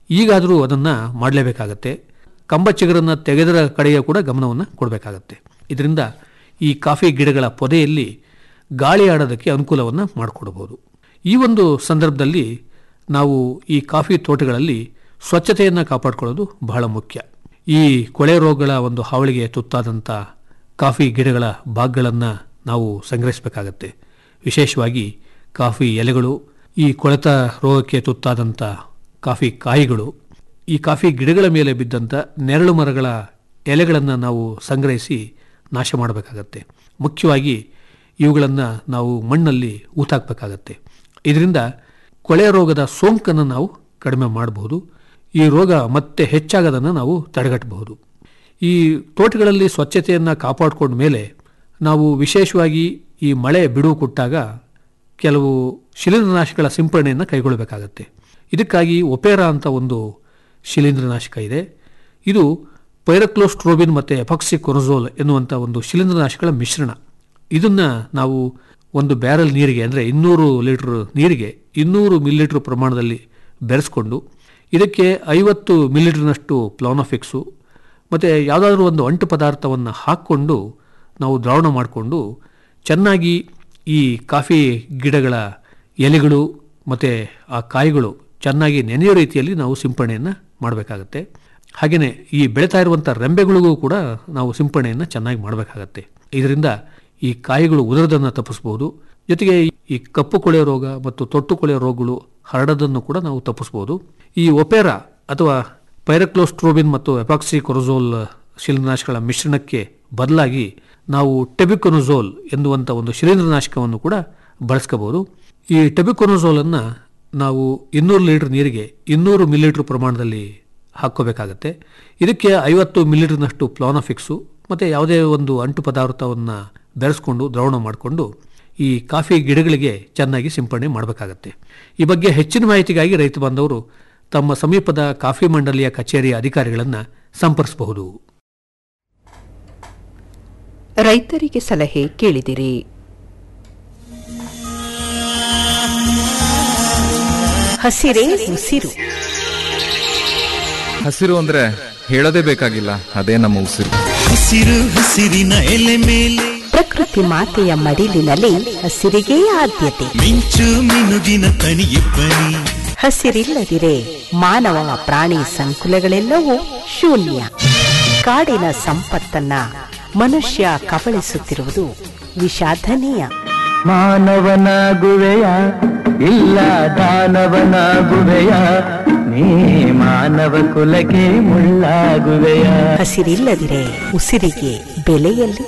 ಈಗಾದರೂ ಅದನ್ನು ಮಾಡಲೇಬೇಕಾಗತ್ತೆ ಕಂಬ ಚಿಗುರನ್ನು ತೆಗೆದರ ಕಡೆಯ ಕೂಡ ಗಮನವನ್ನು ಕೊಡಬೇಕಾಗತ್ತೆ ಇದರಿಂದ ಈ ಕಾಫಿ ಗಿಡಗಳ ಪೊದೆಯಲ್ಲಿ ಗಾಳಿ ಆಡೋದಕ್ಕೆ ಅನುಕೂಲವನ್ನು ಮಾಡಿಕೊಡಬಹುದು ಈ ಒಂದು ಸಂದರ್ಭದಲ್ಲಿ ನಾವು ಈ ಕಾಫಿ ತೋಟಗಳಲ್ಲಿ ಸ್ವಚ್ಛತೆಯನ್ನು ಕಾಪಾಡಿಕೊಳ್ಳೋದು ಬಹಳ ಮುಖ್ಯ ಈ ಕೊಳೆ ರೋಗಗಳ ಒಂದು ಹಾವಳಿಗೆ ತುತ್ತಾದಂಥ ಕಾಫಿ ಗಿಡಗಳ ಭಾಗಗಳನ್ನು ನಾವು ಸಂಗ್ರಹಿಸಬೇಕಾಗತ್ತೆ ವಿಶೇಷವಾಗಿ ಕಾಫಿ ಎಲೆಗಳು ಈ ಕೊಳೆತ ರೋಗಕ್ಕೆ ತುತ್ತಾದಂಥ ಕಾಫಿ ಕಾಯಿಗಳು ಈ ಕಾಫಿ ಗಿಡಗಳ ಮೇಲೆ ಬಿದ್ದಂಥ ನೆರಳು ಮರಗಳ ಎಲೆಗಳನ್ನು ನಾವು ಸಂಗ್ರಹಿಸಿ ನಾಶ ಮಾಡಬೇಕಾಗತ್ತೆ ಮುಖ್ಯವಾಗಿ ಇವುಗಳನ್ನು ನಾವು ಮಣ್ಣಲ್ಲಿ ಊತಾಕಬೇಕಾಗತ್ತೆ ಇದರಿಂದ ಕೊಳೆ ರೋಗದ ಸೋಂಕನ್ನು ನಾವು ಕಡಿಮೆ ಮಾಡಬಹುದು ಈ ರೋಗ ಮತ್ತೆ ಹೆಚ್ಚಾಗದನ್ನು ನಾವು ತಡೆಗಟ್ಟಬಹುದು ಈ ತೋಟಗಳಲ್ಲಿ ಸ್ವಚ್ಛತೆಯನ್ನು ಕಾಪಾಡಿಕೊಂಡ ಮೇಲೆ ನಾವು ವಿಶೇಷವಾಗಿ ಈ ಮಳೆ ಬಿಡುವು ಕೊಟ್ಟಾಗ ಕೆಲವು ಶಿಲೀಂಧ್ರನಾಶಕಗಳ ಸಿಂಪರಣೆಯನ್ನು ಕೈಗೊಳ್ಳಬೇಕಾಗತ್ತೆ ಇದಕ್ಕಾಗಿ ಒಪೇರಾ ಅಂತ ಒಂದು ಶಿಲೀಂಧ್ರನಾಶಕ ಇದೆ ಇದು ಪೈರಕ್ಲೋಸ್ಟ್ರೋಬಿನ್ ಮತ್ತು ಎಫಾಕ್ಸಿ ಕೊರಜೋಲ್ ಎನ್ನುವಂಥ ಒಂದು ಶಿಲೀಂಧ್ರನಾಶಕಗಳ ಮಿಶ್ರಣ ಇದನ್ನು ನಾವು ಒಂದು ಬ್ಯಾರಲ್ ನೀರಿಗೆ ಅಂದರೆ ಇನ್ನೂರು ಲೀಟ್ರ್ ನೀರಿಗೆ ಇನ್ನೂರು ಮಿಲಿಲೀಟ್ರ್ ಪ್ರಮಾಣದಲ್ಲಿ ಬೆರೆಸ್ಕೊಂಡು ಇದಕ್ಕೆ ಐವತ್ತು ಮಿಲಿಲೀಟ್ರ್ನಷ್ಟು ಪ್ಲಾನೋಫಿಕ್ಸು ಮತ್ತು ಯಾವುದಾದ್ರೂ ಒಂದು ಅಂಟು ಪದಾರ್ಥವನ್ನು ಹಾಕ್ಕೊಂಡು ನಾವು ದ್ರಾವಣ ಮಾಡಿಕೊಂಡು ಚೆನ್ನಾಗಿ ಈ ಕಾಫಿ ಗಿಡಗಳ ಎಲೆಗಳು ಮತ್ತು ಆ ಕಾಯಿಗಳು ಚೆನ್ನಾಗಿ ನೆನೆಯೋ ರೀತಿಯಲ್ಲಿ ನಾವು ಸಿಂಪರಣೆಯನ್ನು ಮಾಡಬೇಕಾಗತ್ತೆ ಹಾಗೆಯೇ ಈ ಬೆಳೀತಾ ಇರುವಂಥ ರೆಂಬೆಗಳಿಗೂ ಕೂಡ ನಾವು ಸಿಂಪರಣೆಯನ್ನು ಚೆನ್ನಾಗಿ ಮಾಡಬೇಕಾಗತ್ತೆ ಇದರಿಂದ ಈ ಕಾಯಿಗಳು ಉದುರದನ್ನು ತಪ್ಪಿಸ್ಬೋದು ಜೊತೆಗೆ ಈ ಕಪ್ಪು ಕೊಳೆಯ ರೋಗ ಮತ್ತು ತೊಟ್ಟು ಕೊಳೆಯ ರೋಗಗಳು ಹರಡೋದನ್ನು ಕೂಡ ನಾವು ತಪ್ಪಿಸ್ಬೋದು ಈ ಒಪೇರಾ ಅಥವಾ ಪೈರಕ್ಲೋಸ್ಟ್ರೋಬಿನ್ ಮತ್ತು ಎಪಾಕ್ಸಿ ಕೊರಜೋಲ್ ಶಿಲೀಂಧ್ರನಾಶಕಗಳ ಮಿಶ್ರಣಕ್ಕೆ ಬದಲಾಗಿ ನಾವು ಟೆಬಿಕೊನೊಜೋಲ್ ಎನ್ನುವಂಥ ಒಂದು ಶಿಲೀಂಧ್ರನಾಶಕವನ್ನು ಕೂಡ ಬಳಸ್ಕೋಬಹುದು ಈ ಟೆಬಿಕೊನೊಜೋಲನ್ನು ನಾವು ಇನ್ನೂರು ಲೀಟರ್ ನೀರಿಗೆ ಇನ್ನೂರು ಮಿಲಿಲೀಟರ್ ಪ್ರಮಾಣದಲ್ಲಿ ಹಾಕ್ಕೋಬೇಕಾಗತ್ತೆ ಇದಕ್ಕೆ ಐವತ್ತು ಮಿಲಿಲೀಟರ್ನಷ್ಟು ಪ್ಲಾನೋಫಿಕ್ಸು ಮತ್ತು ಯಾವುದೇ ಒಂದು ಅಂಟು ಪದಾರ್ಥವನ್ನು ಬೆರೆಸ್ಕೊಂಡು ದ್ರಾವಣ ಮಾಡಿಕೊಂಡು ಈ ಕಾಫಿ ಗಿಡಗಳಿಗೆ ಚೆನ್ನಾಗಿ ಸಿಂಪಡಣೆ ಮಾಡಬೇಕಾಗತ್ತೆ ಈ ಬಗ್ಗೆ ಹೆಚ್ಚಿನ ಮಾಹಿತಿಗಾಗಿ ರೈತ ಬಾಂಧವರು ತಮ್ಮ ಸಮೀಪದ ಕಾಫಿ ಮಂಡಳಿಯ ಕಚೇರಿಯ ಅಧಿಕಾರಿಗಳನ್ನು ಸಂಪರ್ಕಿಸಬಹುದು ರೈತರಿಗೆ ಸಲಹೆ ಕೇಳಿದಿರಿ ಹಸಿರೇ ಉಸಿರು ಹಸಿರು ಅಂದ್ರೆ ಹೇಳೋದೇ ಬೇಕಾಗಿಲ್ಲ ಅದೇ ನಮ್ಮ ಉಸಿರು ಹಸಿರು ಹಸಿರಿನ ಎಲೆ ಮೇಲೆ ಪ್ರಕೃತಿ ಮಾತೆಯ ಮಡಿಲಿನಲ್ಲಿ ಹಸಿರಿಗೇ ಆದ್ಯತೆ ಮಿಂಚು ಮಿನುಗಿನ ತಣಿಯಿಬ್ಬನಿ ಹಸಿರಿಲ್ಲದಿರೆ ಮಾನವ ಪ್ರಾಣಿ ಸಂಕುಲಗಳೆಲ್ಲವೂ ಶೂನ್ಯ ಕಾಡಿನ ಸಂಪತ್ತನ್ನ ಮನುಷ್ಯ ಕಬಳಿಸುತ್ತಿರುವುದು ವಿಷಾದನೀಯ ಮಾನವನಾಗುವೆಯ ಇಲ್ಲ ದಾನವನಾಗುವೆಯ ನೀ ಮಾನವ ಕುಲಕ್ಕೆ ಮುಳ್ಳಾಗುವೆಯ ಹಸಿರಿಲ್ಲದಿರೆ ಉಸಿರಿಗೆ ಬೆಲೆಯಲ್ಲಿ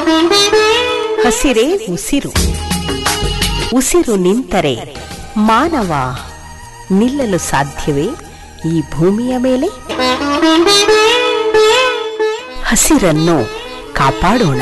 ಹಸಿರೇ ಉಸಿರು ಉಸಿರು ನಿಂತರೆ ಮಾನವ ನಿಲ್ಲಲು ಸಾಧ್ಯವೇ ಈ ಭೂಮಿಯ ಮೇಲೆ ಹಸಿರನ್ನು ಕಾಪಾಡೋಣ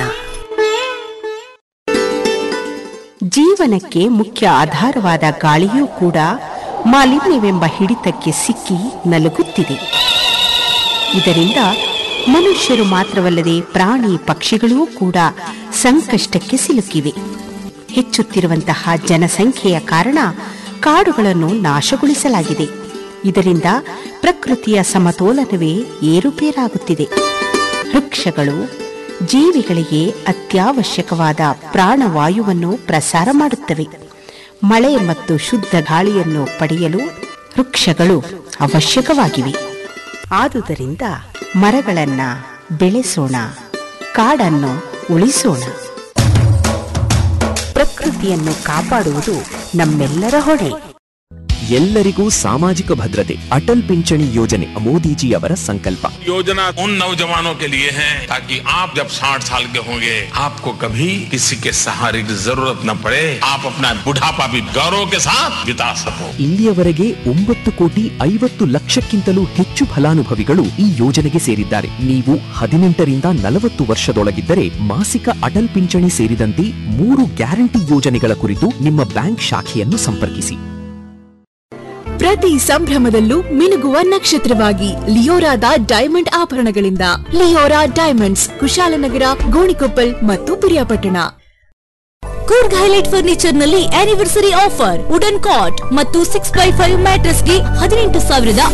ಜೀವನಕ್ಕೆ ಮುಖ್ಯ ಆಧಾರವಾದ ಗಾಳಿಯೂ ಕೂಡ ಮಾಲಿನ್ಯವೆಂಬ ಹಿಡಿತಕ್ಕೆ ಸಿಕ್ಕಿ ನಲುಗುತ್ತಿದೆ ಇದರಿಂದ ಮನುಷ್ಯರು ಮಾತ್ರವಲ್ಲದೆ ಪ್ರಾಣಿ ಪಕ್ಷಿಗಳೂ ಕೂಡ ಸಂಕಷ್ಟಕ್ಕೆ ಸಿಲುಕಿವೆ ಹೆಚ್ಚುತ್ತಿರುವಂತಹ ಜನಸಂಖ್ಯೆಯ ಕಾರಣ ಕಾಡುಗಳನ್ನು ನಾಶಗೊಳಿಸಲಾಗಿದೆ ಇದರಿಂದ ಪ್ರಕೃತಿಯ ಸಮತೋಲನವೇ ಏರುಪೇರಾಗುತ್ತಿದೆ ವೃಕ್ಷಗಳು ಜೀವಿಗಳಿಗೆ ಅತ್ಯವಶ್ಯಕವಾದ ಪ್ರಾಣವಾಯುವನ್ನು ಪ್ರಸಾರ ಮಾಡುತ್ತವೆ ಮಳೆ ಮತ್ತು ಶುದ್ಧ ಗಾಳಿಯನ್ನು ಪಡೆಯಲು ವೃಕ್ಷಗಳು ಅವಶ್ಯಕವಾಗಿವೆ ಆದುದರಿಂದ ಮರಗಳನ್ನ ಬೆಳೆಸೋಣ ಕಾಡನ್ನು ಉಳಿಸೋಣ ಪ್ರಕೃತಿಯನ್ನು ಕಾಪಾಡುವುದು ನಮ್ಮೆಲ್ಲರ ಹೊಣೆ ಎಲ್ಲರಿಗೂ ಸಾಮಾಜಿಕ ಭದ್ರತೆ ಅಟಲ್ ಪಿಂಚಣಿ ಯೋಜನೆ ಮೋದಿಜಿಯವರ ಸಂಕಲ್ಪ योजना उन नौजवानों के लिए है ताकि आप जब 60 साल के होंगे आपको कभी किसी के सहारे की जरूरत न पड़े आप अपना बुढ़ापा भी गौरव के साथ बिता सको ಇಲ್ಲಿಯವರೆಗೆ ಒಂಬತ್ತು ಕೋಟಿ ಐವತ್ತು ಲಕ್ಷಕ್ಕಿಂತಲೂ ಹೆಚ್ಚು ಫಲಾನುಭವಿಗಳು ಈ ಯೋಜನೆಗೆ ಸೇರಿದ್ದಾರೆ ನೀವು ಹದಿನೆಂಟರಿಂದ ನಲವತ್ತು ವರ್ಷದೊಳಗಿದ್ದರೆ ಮಾಸಿಕ ಅಟಲ್ ಪಿಂಚಣಿ ಸೇರಿದಂತೆ ಮೂರು ಗ್ಯಾರಂಟಿ ಯೋಜನೆಗಳ ಕುರಿತು ನಿಮ್ಮ ಬ್ಯಾಂಕ್ ಶಾಖೆಯನ್ನು ಸಂಪರ್ಕಿಸಿ ಪ್ರತಿ ಸಂಭ್ರಮದಲ್ಲೂ ಮಿನುಗುವ ನಕ್ಷತ್ರವಾಗಿ ಲಿಯೋರಾದ ಡೈಮಂಡ್ ಆಭರಣಗಳಿಂದ ಲಿಯೋರಾ ಡೈಮಂಡ್ಸ್ ಕುಶಾಲನಗರ ಗೋಣಿಕೊಪ್ಪಲ್ ಮತ್ತು ಪಿರಿಯಾಪಟ್ಟಣ ಕೂರ್ಗ್ ಹೈಲೈಟ್ ಫರ್ನಿಚರ್ ನಲ್ಲಿ ಆನಿವರ್ಸರಿ ಆಫರ್ ವುಡನ್ ಕಾಟ್ ಮತ್ತು ಸಿಕ್ಸ್ ಬೈ ಫೈವ್ ಮ್ಯಾಟ್ರೆಸ್ ಗೆ ಹದಿನೆಂಟು ಸಾವಿರದ